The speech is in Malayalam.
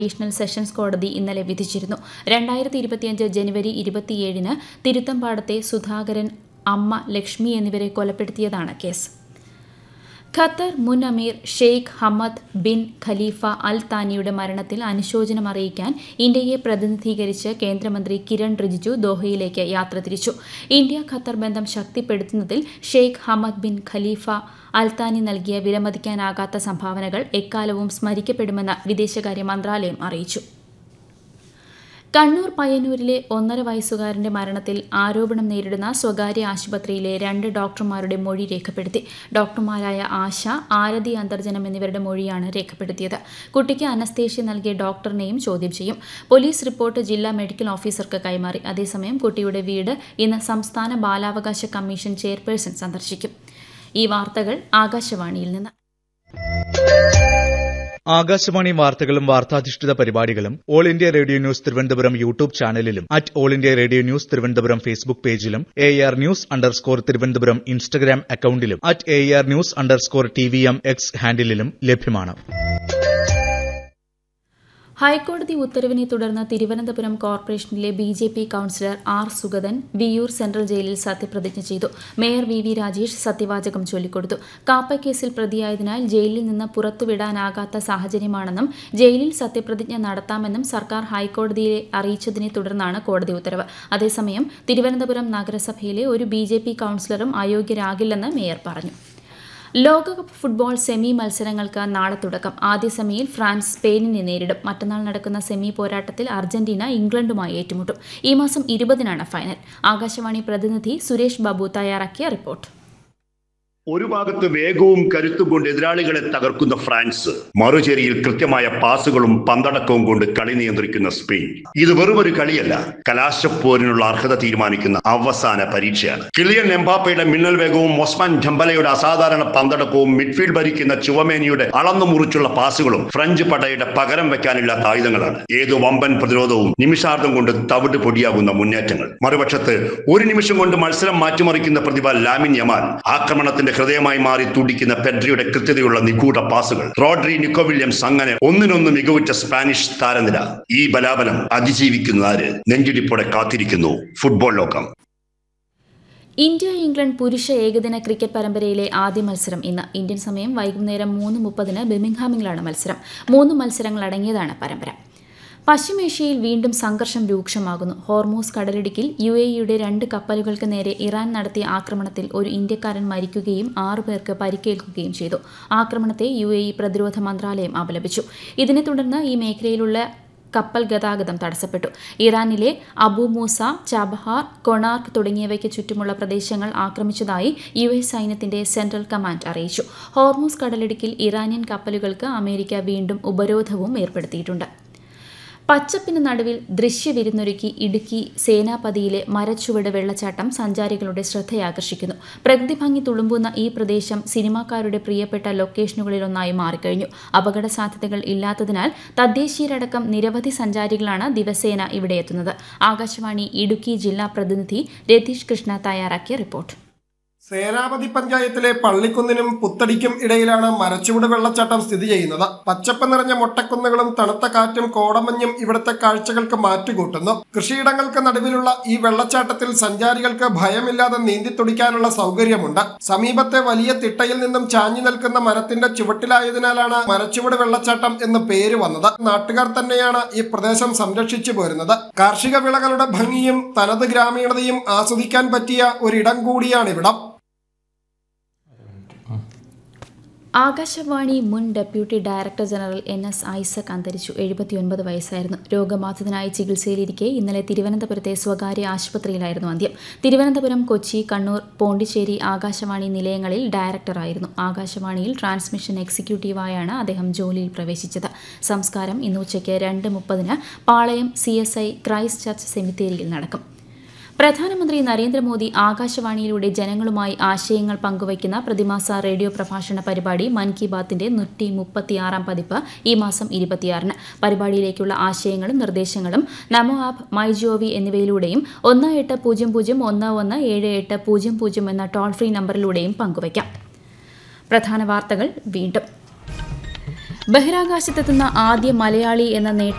അഡീഷണൽ സെഷൻസ് കോടതി ഇന്നലെ വിധിച്ചിരുന്നു രണ്ടായിരത്തി ഇരുപത്തിയഞ്ച് ജനുവരി ഇരുപത്തിയേഴിന് തിരുത്തമ്പാടത്തെ സുധാകരൻ അമ്മ ലക്ഷ്മി എന്നിവരെ കൊലപ്പെടുത്തിയതാണ് കേസ് ഖത്തർ മുൻ അമീർ Sheikh Hamad bin Khalifa Al താനിയുടെ മരണത്തിൽ അനുശോചനം അറിയിക്കാൻ ഇന്ത്യയെ പ്രതിനിധീകരിച്ച് കേന്ദ്രമന്ത്രി കിരൺ റിജിജു ദോഹയിലേക്ക് യാത്ര തിരിച്ചു ഇന്ത്യ ഖത്തർ ബന്ധം ശക്തിപ്പെടുത്തുന്നതിൽ Sheikh Hamad bin Khalifa Al Thani നൽകിയ വിലമതിക്കാനാകാത്ത സംഭാവനകൾ എക്കാലവും സ്മരിക്കപ്പെടുമെന്ന് വിദേശകാര്യ മന്ത്രാലയം അറിയിച്ചു കണ്ണൂർ പയ്യന്നൂരിലെ ഒന്നര വയസ്സുകാരന്റെ മരണത്തിൽ ആരോപണം നേരിടുന്ന സ്വകാര്യ ആശുപത്രിയിലെ രണ്ട് ഡോക്ടർമാരുടെ മൊഴി രേഖപ്പെടുത്തി ഡോക്ടർമാരായ ആശ ആരതി അന്തർജനം എന്നിവരുടെ മൊഴിയാണ് രേഖപ്പെടുത്തിയത് കുട്ടിക്ക് അനസ്തേഷ്യ നൽകിയ ഡോക്ടറിനെയും ചോദ്യം ചെയ്യും പോലീസ് റിപ്പോർട്ട് ജില്ലാ മെഡിക്കൽ ഓഫീസർക്ക് കൈമാറി അതേസമയം കുട്ടിയുടെ വീട് ഇന്ന് സംസ്ഥാന ബാലാവകാശ കമ്മീഷൻ ചെയർപേഴ്സൺ സന്ദർശിക്കും ഈ വാർത്തകൾ ആകാശവാണിയിൽ നിന്ന് ആകാശവാണി വാർത്തകളും വാർത്താധിഷ്ഠിത പരിപാടികളും all India radio news Thiruvananthapuram YouTube ചാനലിലും at all India radio news Thiruvananthapuram Facebook പേജിലും A R news underscore Thiruvananthapuram Instagram അക്കൌണ്ടിലും at A R news underscore T V M X ഹാൻഡിലും ലഭ്യമാണ് ഹൈക്കോടതി ഉത്തരവിനെ തുടർന്ന് തിരുവനന്തപുരം കോർപ്പറേഷനിലെ B J P councillor R Sugathan Viyyur central ജയിലിൽ സത്യപ്രതിജ്ഞ ചെയ്തു മേയർ വി വി രാജേഷ് സത്യവാചകം ചൊല്ലിക്കൊടുത്തു കാപ്പ കേസിൽ പ്രതിയായതിനാൽ ജയിലിൽ നിന്ന് പുറത്തുവിടാനാകാത്ത സാഹചര്യമാണെന്നും ജയിലിൽ സത്യപ്രതിജ്ഞ നടത്താമെന്നും സർക്കാർ ഹൈക്കോടതിയെ അറിയിച്ചതിനെ തുടർന്നാണ് കോടതി ഉത്തരവ് അതേസമയം തിരുവനന്തപുരം നഗരസഭയിലെ ഒരു ബി ജെ പി കൌൺസിലറും അയോഗ്യരാകില്ലെന്ന് മേയർ പറഞ്ഞു ലോകകപ്പ് ഫുട്ബോൾ സെമി മത്സരങ്ങൾക്ക് നാളെ തുടക്കം ആദ്യ സെമിയിൽ ഫ്രാൻസ് സ്പെയിനിനെ നേരിടും മറ്റന്നാൾ നടക്കുന്ന സെമി പോരാട്ടത്തിൽ അർജന്റീന ഇംഗ്ലണ്ടുമായി ഏറ്റുമുട്ടും ഈ മാസം ഇരുപതിനാണ് ഫൈനൽ ആകാശവാണി പ്രതിനിധി സുരേഷ് ബാബു തയ്യാറാക്കിയ റിപ്പോർട്ട് ഒരു ഭാഗത്ത് വേഗവും കരുത്തും കൊണ്ട് എതിരാളികളെ തകർക്കുന്ന ഫ്രാൻസ് മറുചേരിയിൽ കൃത്യമായ പാസുകളും പന്തടക്കവും കൊണ്ട് കളി നിയന്ത്രിക്കുന്ന സ്പെയിൻ ഇത് വെറുമൊരു കളിയല്ല കലാശപ്പോരിനുള്ള അർഹത തീരുമാനിക്കുന്ന അവസാന പരീക്ഷയാണ് കിളിയൻ എംബാപ്പയുടെ മിന്നൽ വേഗവും ഒസ്മാൻ ഡംബലയുടെ അസാധാരണ പന്തടക്കവും മിഡ്ഫീൽഡ് ഭരിക്കുന്ന ചുവമേനിയുടെ അളന്നു മുറിച്ചുള്ള പാസുകളും ഫ്രഞ്ച് പടയുടെ പകരം വെക്കാനില്ലാത്ത ആയുധങ്ങളാണ് ഏതു വമ്പൻ പ്രതിരോധവും നിമിഷാർദ്ധം കൊണ്ട് തവിട് പൊടിയാകുന്ന മുന്നേറ്റങ്ങൾ മറുപക്ഷത്ത് ഒരു നിമിഷം കൊണ്ട് മത്സരം മാറ്റിമറിക്കുന്ന പ്രതിഭ ലാമിൻ യമാൻ ആക്രമണത്തിന്റെ ഹൃദയമായി മാറി തുടിക്കുന്ന പെഡ്രിയുടെ കൃത്യതയുള്ള നിഗൂഢ പാസുകൾ റോഡ്രി നിക്കോ വില്യംസ് അങ്ങനെ ഒന്നിനൊന്ന് മികവുറ്റ സ്പാനിഷ് താരനിര ഈ ബലാബലം അതിജീവിക്കുന്ന ആര് നെഞ്ചിടിപ്പോടെ കാത്തിരിക്കുന്നു ഫുട്ബോൾ ലോകം ഇന്ത്യ ഇംഗ്ലണ്ട് പുരുഷ ഏകദിന ക്രിക്കറ്റ് പരമ്പരയിലെ ആദ്യ മത്സരം ഇന്ന് ഇന്ത്യൻ സമയം വൈകുന്നേരം മൂന്ന് മുപ്പതിന് ബെമിംഗ്ഹാമിലാണ് മത്സരം മൂന്ന് മത്സരങ്ങൾ അടങ്ങിയതാണ് പരമ്പര പശ്ചിമേഷ്യയിൽ വീണ്ടും സംഘർഷം രൂക്ഷമാകുന്നു ഹോർമൂസ് കടലിടുക്കിൽ യു എ ഇയുടെ രണ്ട് കപ്പലുകൾക്ക് നേരെ ഇറാൻ നടത്തിയ ആക്രമണത്തിൽ ഒരു ഇന്ത്യക്കാരൻ മരിക്കുകയും ആറു പേർക്ക് പരിക്കേൽക്കുകയും ചെയ്തു ആക്രമണത്തെ യു എ ഇ പ്രതിരോധ മന്ത്രാലയം അപലപിച്ചു ഇതിനെ തുടർന്ന് ഈ മേഖലയിലുള്ള കപ്പൽ ഗതാഗതം തടസ്സപ്പെട്ടു ഇറാനിലെ അബു മൂസ ചബഹാർ കൊണാർക്ക് തുടങ്ങിയവയ്ക്ക് ചുറ്റുമുള്ള പ്രദേശങ്ങൾ ആക്രമിച്ചതായി യു എസ് സൈന്യത്തിന്റെ സെൻട്രൽ കമാൻഡ് അറിയിച്ചു ഹോർമൂസ് കടലിടുക്കിൽ ഇറാനിയൻ കപ്പലുകൾക്ക് അമേരിക്ക വീണ്ടും ഉപരോധവും ഏർപ്പെടുത്തിയിട്ടുണ്ട് പച്ചപ്പിന് നടുവിൽ ദൃശ്യവിരുന്നൊരുക്കി ഇടുക്കി സേനാപതിയിലെ മരച്ചുവട് വെള്ളച്ചാട്ടം സഞ്ചാരികളുടെ ശ്രദ്ധയാകർഷിക്കുന്നു പ്രകൃതി ഭംഗി തുളുമ്പുന്ന ഈ പ്രദേശം സിനിമാക്കാരുടെ പ്രിയപ്പെട്ട ലൊക്കേഷനുകളിലൊന്നായി മാറിക്കഴിഞ്ഞു അപകട സാധ്യതകൾ ഇല്ലാത്തതിനാൽ തദ്ദേശീയരടക്കം നിരവധി സഞ്ചാരികളാണ് ദിവസേന ഇവിടെ എത്തുന്നത് ആകാശവാണി ഇടുക്കി ജില്ലാ പ്രതിനിധി രതീഷ് കൃഷ്ണ തയ്യാറാക്കിയ റിപ്പോർട്ട് സേനാപതി പഞ്ചായത്തിലെ പള്ളിക്കുന്നിനും പുത്തടിക്കും ഇടയിലാണ് മരച്ചുവട് വെള്ളച്ചാട്ടം സ്ഥിതി ചെയ്യുന്നത് പച്ചപ്പ് നിറഞ്ഞ മൊട്ടക്കുന്നുകളും തണുത്ത കാറ്റും കോടമഞ്ഞും ഇവിടുത്തെ കാഴ്ചകൾക്ക് മാറ്റുകൂട്ടുന്നു കൃഷിയിടങ്ങൾക്ക് നടുവിലുള്ള ഈ വെള്ളച്ചാട്ടത്തിൽ സഞ്ചാരികൾക്ക് ഭയമില്ലാതെ നീന്തിത്തുടിക്കാനുള്ള സൗകര്യമുണ്ട് സമീപത്തെ വലിയ തിട്ടയിൽ നിന്നും ചാഞ്ഞു നിൽക്കുന്ന മരത്തിന്റെ ചുവട്ടിലായതിനാലാണ് മരച്ചുവട് വെള്ളച്ചാട്ടം എന്ന് പേര് വന്നത് നാട്ടുകാർ തന്നെയാണ് ഈ പ്രദേശം സംരക്ഷിച്ചു പോരുന്നത് കാർഷിക വിളകളുടെ ഭംഗിയും തനത് ഗ്രാമീണതയും ആസ്വദിക്കാൻ പറ്റിയ ഒരിടം കൂടിയാണിവിടം ആകാശവാണി മുൻ deputy director general N S Isaac അന്തരിച്ചു എഴുപത്തിയൊൻപത് വയസ്സായിരുന്നു രോഗബാധിതനായി ചികിത്സയിലിരിക്കെ ഇന്നലെ തിരുവനന്തപുരത്തെ സ്വകാര്യ ആശുപത്രിയിലായിരുന്നു അന്ത്യം തിരുവനന്തപുരം കൊച്ചി കണ്ണൂർ പോണ്ടിച്ചേരി ആകാശവാണി നിലയങ്ങളിൽ ഡയറക്ടറായിരുന്നു ആകാശവാണിയിൽ ട്രാൻസ്മിഷൻ എക്സിക്യൂട്ടീവായാണ് അദ്ദേഹം ജോലിയിൽ പ്രവേശിച്ചത് സംസ്കാരം ഇന്ന് ഉച്ചയ്ക്ക് രണ്ട് മുപ്പതിന് Palayam C S I Christ church സെമിത്തേരിയിൽ നടക്കും പ്രധാനമന്ത്രി നരേന്ദ്രമോദി ആകാശവാണിയിലൂടെ ജനങ്ങളുമായി ആശയങ്ങൾ പങ്കുവയ്ക്കുന്ന പ്രതിമാസ റേഡിയോ പ്രഭാഷണ പരിപാടി മൻ കി ബാത്തിന്റെ നൂറ്റി മുപ്പത്തിയാറാം പതിപ്പ് ഈ മാസം ഇരുപത്തിയാറിന് പരിപാടിയിലേക്കുള്ള ആശയങ്ങളും നിർദ്ദേശങ്ങളും നമോ ആപ്പ് മൈ ജിഒവി എന്നിവയിലൂടെയും ഒന്ന് എട്ട് പൂജ്യം പൂജ്യം ഒന്ന് ഒന്ന് ഏഴ് എട്ട് പൂജ്യം പൂജ്യം എന്ന ടോൾ ഫ്രീ നമ്പറിലൂടെയും പങ്കുവയ്ക്കാം പ്രധാന വാർത്തകൾ വീണ്ടും ബഹിരാകാശത്തെത്തുന്ന ആദ്യ മലയാളി എന്ന നേട്ടം